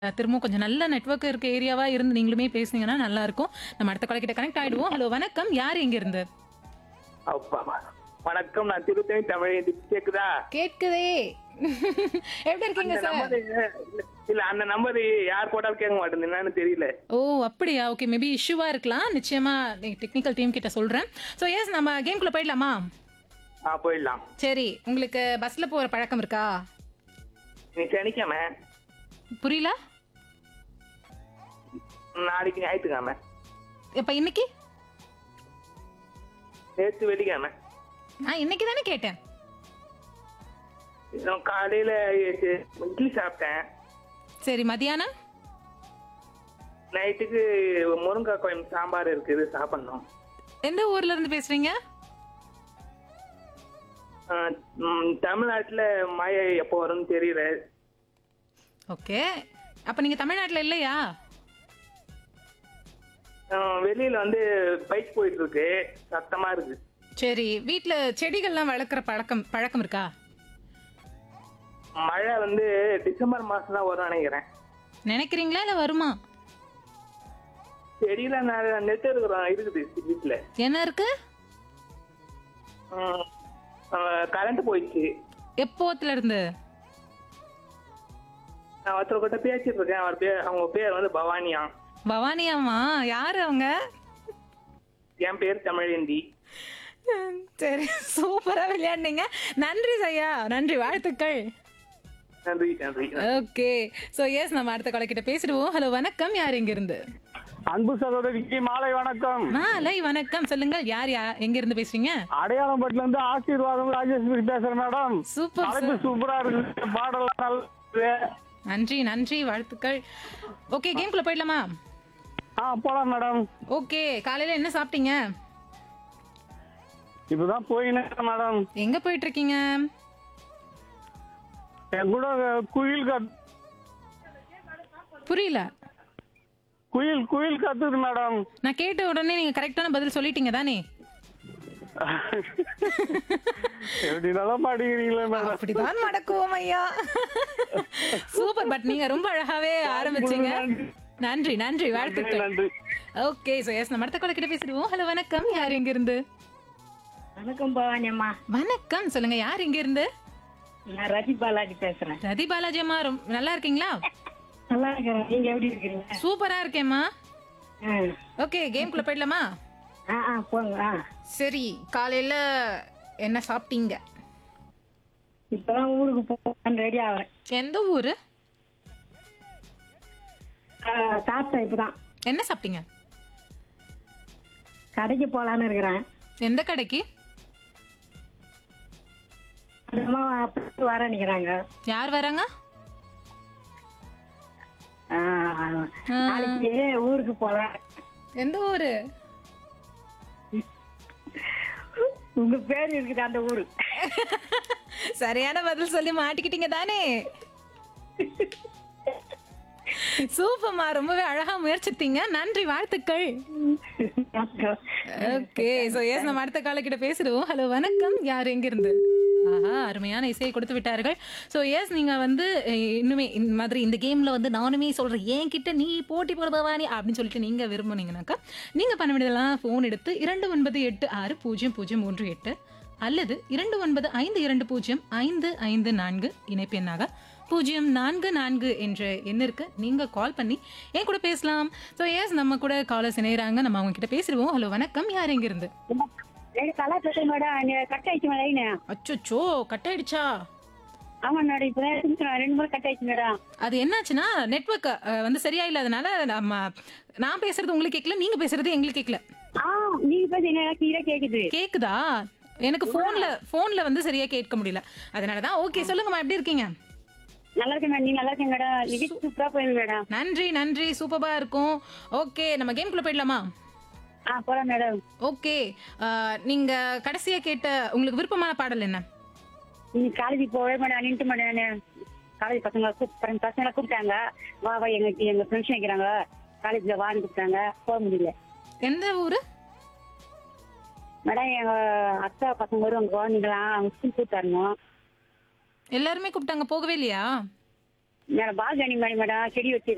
திரும்பவும் கொஞ்சம் நல்ல நெட்வொர்க் இருக்க ஏரியாவா இருந்து நீங்களுமே பேசுனீங்கன்னா நல்லா இருக்கும் நம்ம அடுத்த கொலை கிட்ட கனெக்ட் ஆயிடுவோம் ஹலோ வணக்கம் யார் எங்க இருந்து அப்பா, வணக்கம் நான் திருத்தணி தமிழ் கேக்குதா கேட்குதே எப்படி இருக்கீங்க இந்த சார் நம்பர் இல்ல அந்த நம்பர் யார் போட்டாலும் கேட்க மாட்டேங்குது என்னன்னு தெரியல ஓ அப்படியா ஓகே மேபி இஷ்யூவா இருக்கலாம் நிச்சயமா டெக்னிக்கல் டீம் கிட்ட சொல்றேன் ஸோ எஸ் நம்ம கேம்குள்ள போயிடலாமா ஆ போயிடலாம் சரி உங்களுக்கு பஸ்ல போற பழக்கம் இருக்கா நீ சனிக்காம புரியல நாளைக்கு ஞாயிற்றுக்கிழமை இப்ப இன்னைக்கு நேற்று வெள்ளிக்கிழமை நான் இன்னைக்கு தானே கேட்டேன் நான் காலையில இட்லி சாப்பிட்டேன் சரி மதியானம் நைட்டுக்கு முருங்கைக்காய் குழம்பு சாம்பார் இருக்குது சாப்பிடணும் எந்த ஊர்ல இருந்து பேசுறீங்க ஆ, ம், தமிழ்நாட்டுல மழை எப்போ வரும்னு தெரியல ஓகே அப்ப நீங்க தமிழ்நாட்டுல இல்லையா ஆ, வெளியில வந்து பைக் போயிட்டு இருக்கு சத்தமா இருக்கு சரி வீட்ல செடிகள்லாம் வளர்க்குற பழக்கம் பழக்கம் இருக்கா மழை வந்து டிசம்பர் மாசம் தான் வரும்னு நினைக்கிறேன் நினைக்கிறீங்களா இல்ல வருமா செடியில நிறைய நெட் இருக்கிறோம் இருக்குது வீட்டுல என்ன இருக்கு கரண்ட் போயிடுச்சு எப்போத்துல இருந்து நான் ஒருத்தர் கிட்ட பேசிட்டு இருக்கேன் அவர் பேர் அவங்க பேர் வந்து பவானியா பவானி அம்மா யாரு அவங்க என் பேர் தமிழேந்தி சரி சூப்பரா விளையாடுனீங்க நன்றி ஐயா நன்றி வாழ்த்துக்கள் நன்றி நன்றி ஓகே சோ எஸ் நம்ம அடுத்த கொலை கிட்ட பேசிடுவோம் ஹலோ வணக்கம் யார் எங்க இருந்து அன்பு சகோதரிக்கு மாலை வணக்கம் மாலை வணக்கம் சொல்லுங்க யார் யா எங்க இருந்து பேசுறீங்க அடையாளம்பட்டில இருந்து ஆசீர்வாதம் ராஜேஸ்வரி பேசுறேன் மேடம் சூப்பர் தலைப்பு சூப்பரா இருக்கு பாடலாம் நல்லா இருக்கு. நன்றி நன்றி வாழ்த்துக்கள் ஓகே கேம்குள்ள போயிடலாமா ஆ போலாம் மேடம் ஓகே காலையில என்ன சாப்பிட்டீங்க இப்பதான் போயினேன் மேடம் எங்க போயிட்டு இருக்கீங்க என் கூட குயில் கத் புரியல குயில் குயில் கத்துது மேடம் நான் கேட்ட உடனே நீங்க கரெக்டான பதில் சொல்லிட்டீங்க தானே எப்படி நல்லா பாடிக்கிறீங்களே மேடம் அப்படிதான் நடக்குவோம் ஐயா சூப்பர் பட் நீங்க ரொம்ப அழகாவே ஆரம்பிச்சீங்க நன்றி நன்றி வாழ்த்துக்கள் நன்றி ஓகே சோ எஸ் நம்ம அடுத்த கொலை கிட்ட பேசிடுவோம் ஹலோ வணக்கம் யார் எங்க இருந்து வணக்கம் பவானி அம்மா வணக்கம் சொல்லுங்க யார் எங்க இருந்து நான் ரதி பாலாஜி பேசுறேன் ரதி பாலாஜி அம்மா ரொம்ப நல்லா இருக்கீங்களா நல்லா இருக்கிறேன் நீங்க எப்படி இருக்கிறீங்க சூப்பரா இருக்கேம்மா ஆ. ஓகே கேம்குள்ள போயிடலாமா ஆ ஆ போங்க ஆ சரி காலையில என்ன சாப்பிட்டீங்க இப்பதான் ஊருக்கு போகலான்னு ரெடி ஆகிறேன் எந்த ஊரு ஆ, சாப்பிட்டேன் இப்பதான் என்ன சாப்பிட்டீங்க கடைக்கு போலான்னு இருக்கிறேன் எந்த கடைக்கு அம்மா அப்படி வர நிக்கிறாங்க யார் வராங்க ஆ, நாளைக்கு ஊருக்கு போலாம் எந்த ஊரு உங்க பேர் இருக்குது அந்த ஊரு சரியான பதில் சொல்லி மாட்டிக்கிட்டீங்க தானே சூப்பர்மா ரொம்பவே அழகா முயற்சித்தீங்க நன்றி வாழ்த்துக்கள் ஓகே சோ எஸ் நம்ம அடுத்த கால கிட்ட பேசிடுவோம் ஹலோ வணக்கம் யார் எங்க இருந்து ஆஹா அருமையான இசையை கொடுத்து விட்டார்கள் ஸோ எஸ் நீங்க வந்து அஹ், இன்னுமே இந்த மாதிரி இந்த கேம்ல வந்து நானுமே சொல்றேன் என் கிட்ட நீ போட்டி போட பவானி அப்படின்னு சொல்லிட்டு நீங்க விரும்புனீங்கன்னாக்கா நீங்க பண்ண வேண்டியதெல்லாம் ஃபோன் எடுத்து இரண்டு ஒன்பது எட்டு ஆறு பூஜ்ஜியம் பூஜ்ஜியம் மூன்று எட்டு அல்லது இரண்டு ஒன்பது ஐந்து இரண்டு பூஜ்ஜியம் ஐந்து ஐந்து நான்கு இணைப்பு எண்ணாக பூஜ்ஜியம் நான்கு நான்கு என்ற எண்ணிற்கு நீங்க கால் பண்ணி என் கூட பேசலாம் ஸோ எஸ் நம்ம கூட காலர்ஸ் இணையறாங்க நம்ம அவங்க கிட்ட பேசிடுவோம் ஹலோ வணக்கம் யார் எங்க இருந்து கலா பேசுறேன் மேடம் கட் ஆயிடுச்சு மேடம் அச்சோ கட் ஆயிடுச்சா ஆமா மேடம் இப்பதான் ரெண்டு முறை கட் ஆயிடுச்சு மேடம் அது என்னாச்சுன்னா நெட்ஒர்க் வந்து சரியா இல்லாதனால நம்ம நான் பேசுறது உங்களுக்கு கேட்கல நீங்க பேசுறது எங்களுக்கு கேட்கல ஆ நீங்க பேசுங்க கிளியரா கேக்குது கேக்குதா எனக்கு போன்ல போன்ல வந்து சரியா கேட்க முடியல அதனாலதான் ஓகே சொல்லுங்கம்மா எப்படி இருக்கீங்க நல்லா இருக்கேன் மேடம் நீங்க நல்லா இருக்கீங்க மேடம் நிகழ்ச்சி சூப்பரா போயிருங்க மேடம் நன்றி நன்றி சூப்பரா இருக்கும் ஓகே நம்ம கேம்குள்ள போயிடலாமா ஆ போலாம் மேடம் ஓகே நீங்க கடைசியா கேட்ட உங்களுக்கு விருப்பமான பாடல் என்ன நீங்க காலேஜ் போவே மேடம் நின்று மேடம் காலேஜ் பசங்க கூப்பிட்டு பசங்களை கூப்பிட்டாங்க வா வா எங்க எங்க ஃப்ரெண்ட்ஸ் வைக்கிறாங்க காலேஜ்ல வான்னு கூப்பிட்டாங்க போக முடியல எந்த ஊரு மேடம் எங்க அக்கா பசங்க வருவாங்க குழந்தைங்களாம் அவங்க ஸ்கூல் கூப்பிட்டு வரணும் எல்லாருமே கூப்பிட்டாங்க போகவே இல்லையா மேடம் பால்கனி மேடம் மேடம் செடி வச்சு